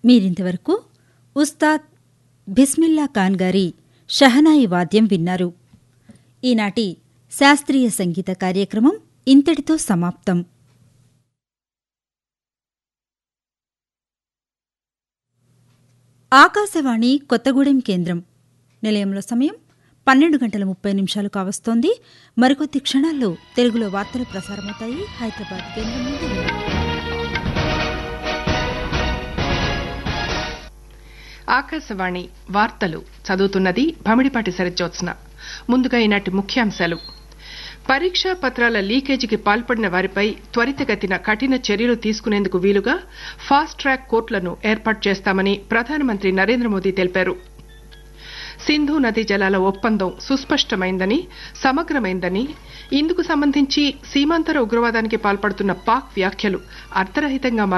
మీరింతవరకు ఉస్తాద్ బిస్మిల్లా ఖాన్ గారి షహనాయి వాద్యం విన్నారు ఈనాటి శాస్త్రీయ సంగీత కార్యక్రమం ఇంతటితో సమాప్తం ఆకాశవాణి కొత్తగూడెం కేంద్రం నిలయంలో సమయం పన్నెండు గంటల ముప్పై నిమిషాలు కావస్తోంది మరికొద్ది క్షణాల్లో తెలుగులో వార్తలు ప్రసారమవుతాయి హైదరాబాద్ కేంద్రం నుండి ఆకాశవాణి వార్తలు చదువుతున్నది భమిడిపాటి సరిజ్యోత్స్న ముందుగా ఈనాటి ముఖ్యాంశాలు పరీక్షా పత్రాల లీకేజీకి పాల్పడిన వారిపై త్వరితగతిన కఠిన చర్యలు తీసుకునేందుకు వీలుగా ఫాస్ట్ ట్రాక్ కోర్టులను ఏర్పాటు చేస్తామని ప్రధానమంత్రి నరేంద్ర మోదీ తెలిపారు సింధు నదీ జలాల ఒప్పందం సుస్పష్టమైందని సమగ్రమైందని ఇందుకు సంబంధించి సీమాంతర ఉగ్రవాదానికి పాల్పడుతున్న పాక్ వ్యాఖ్యలు అర్థరహితంగా